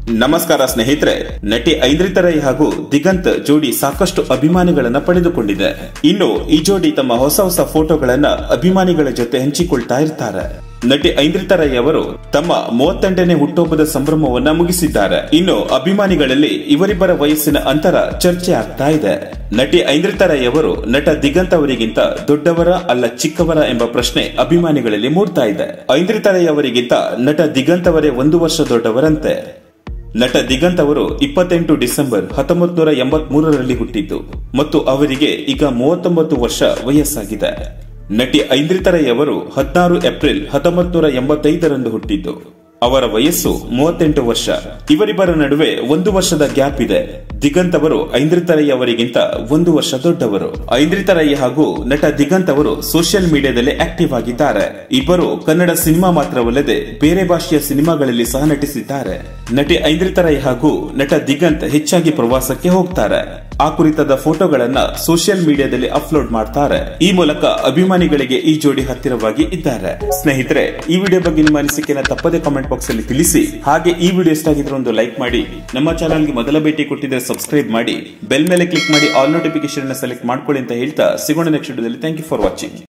ನಮಸ್ಕಾರ ಸ್ನೇಹಿತರೆ ನಟಿ ಐಂದ್ರಿತಾ ರೈ ಹಾಗೂ ದಿಗಂತ್ ಜೋಡಿ ಸಾಕಷ್ಟು ಅಭಿಮಾನಿಗಳನ್ನ ಪಡೆದುಕೊಂಡಿದೆ ಇನ್ನು ಈ ಜೋಡಿ ತಮ್ಮ ಹೊಸ ಹೊಸ ಫೋಟೋಗಳನ್ನ ಅಭಿಮಾನಿಗಳ ಜೊತೆ ಹಂಚಿಕೊಳ್ತಾ ಇರ್ತಾರೆ ನಟಿ ಐಂದ್ರಿತಾ ರೈ ಅವರು ತಮ್ಮ ಮೂವತ್ತೆಂಟನೇ ಹುಟ್ಟುಹಬ್ಬದ ಸಂಭ್ರಮವನ್ನ ಮುಗಿಸಿದ್ದಾರೆ ಇನ್ನು ಅಭಿಮಾನಿಗಳಲ್ಲಿ ಇವರಿಬ್ಬರ ವಯಸ್ಸಿನ ಅಂತರ ಚರ್ಚೆ ಆಗ್ತಾ ಇದೆ ನಟಿ ಐಂದ್ರಿತಾ ರೈ ಅವರು ನಟ ದಿಗಂತ್ ಅವರಿಗಿಂತ ದೊಡ್ಡವರ ಅಲ್ಲ ಚಿಕ್ಕವರ ಎಂಬ ಪ್ರಶ್ನೆ ಅಭಿಮಾನಿಗಳಲ್ಲಿ ಮೂಡ್ತಾ ಇದೆ ಐಂದ್ರಿತಾ ರೈ ಅವರಿಗಿಂತ ನಟ ದಿಗಂತ್ ಅವರೇ ಒಂದು ವರ್ಷ ದೊಡ್ಡವರಂತೆ ನಟ ದಿಗಂತ್ ಅವರು ಇಪ್ಪತ್ತೆಂಟು ಡಿಸೆಂಬರ್ ಹತ್ತೊಂಬತ್ತು ನೂರ ಎಂಬತ್ ಮೂರರಲ್ಲಿ ಹುಟ್ಟಿದ್ದು ಮತ್ತು ಅವರಿಗೆ ಈಗ ಮೂವತ್ತೊಂಬತ್ತು ವರ್ಷ ವಯಸ್ಸಾಗಿದೆ ನಟಿ ಐಂದ್ರಿತಾ ರೈ ಅವರು ಹದಿನಾರು ಏಪ್ರಿಲ್ ಹತ್ತೊಂಬತ್ತು ನೂರ ಎಂಬತ್ತೈದರಂದು ಹುಟ್ಟಿದ್ದು ಅವರ ವಯಸ್ಸು ಮೂವತ್ತೆಂಟು ವರ್ಷ ಇವರಿಬ್ಬರ ನಡುವೆ ಒಂದು ವರ್ಷದ ಗ್ಯಾಪ್ ಇದೆ ದಿಗಂತ್ ಅವರು ಐಂದ್ರಿತಾ ರೈ ಅವರಿಗಿಂತ ಒಂದು ವರ್ಷ ದೊಡ್ಡವರು ಐಂದ್ರಿತಾ ರೈ ಹಾಗೂ ನಟ ದಿಗಂತ್ ಅವರು ಸೋಷಿಯಲ್ ಮೀಡಿಯಾದಲ್ಲಿ ಆಕ್ಟಿವ್ ಆಗಿದ್ದಾರೆ ಇಬ್ಬರು ಕನ್ನಡ ಸಿನಿಮಾ ಮಾತ್ರವಲ್ಲದೆ ಬೇರೆ ಭಾಷೆಯ ಸಿನಿಮಾಗಳಲ್ಲಿ ಸಹ ನಟಿಸಿದ್ದಾರೆ ನಟಿ ಐಂದ್ರಿತಾ ರೈ ಹಾಗೂ ನಟ ದಿಗಂತ್ ಹೆಚ್ಚಾಗಿ ಪ್ರವಾಸಕ್ಕೆ ಹೋಗ್ತಾರೆ ಆ ಕುರಿತಾದ ಫೋಟೋಗಳನ್ನ ಸೋಷಿಯಲ್ ಮೀಡಿಯಾದಲ್ಲಿ ಅಪ್ಲೋಡ್ ಮಾಡ್ತಾರೆ ಈ ಮೂಲಕ ಅಭಿಮಾನಿಗಳಿಗೆ ಈ ಜೋಡಿ ಹತ್ತಿರವಾಗಿ ಇದ್ದಾರೆ ಸ್ನೇಹಿತರೆ ಈ ವಿಡಿಯೋ ಬಗ್ಗೆ ನಿಮ್ಮ ಅನಿಸಿಕೆನ ತಪ್ಪದೆ ಕಾಮೆಂಟ್ ಬಾಕ್ಸ್ ಅಲ್ಲಿ ತಿಳಿಸಿ ಹಾಗೆ ಈ ವಿಡಿಯೋ ಇಷ್ಟ ಆಗಿದ್ರೆ ಒಂದು ಲೈಕ್ ಮಾಡಿ ನಮ್ಮ ಚಾನಲ್ಗೆ ಮೊದಲ ಭೇಟಿ ಕೊಟ್ಟಿದ್ರೆ ಸಬ್ಸ್ಕ್ರೈಬ್ ಮಾಡಿ ಬೆಲ್ ಮೇಲೆ ಕ್ಲಿಕ್ ಮಾಡಿ ಆಲ್ ನೋಟಿಫಿಕೇಶನ್ ಸೆಲೆಕ್ಟ್ ಮಾಡ್ಕೊಳ್ಳಿ ಅಂತ ಹೇಳ್ತಾ ಸಿಗೋಣ ನೆಕ್ಸ್ಟ್ ವಿಡಿಯೋದಲ್ಲಿ ಥ್ಯಾಂಕ್ ಯು ಫಾರ್ ವಾಚಿಂಗ್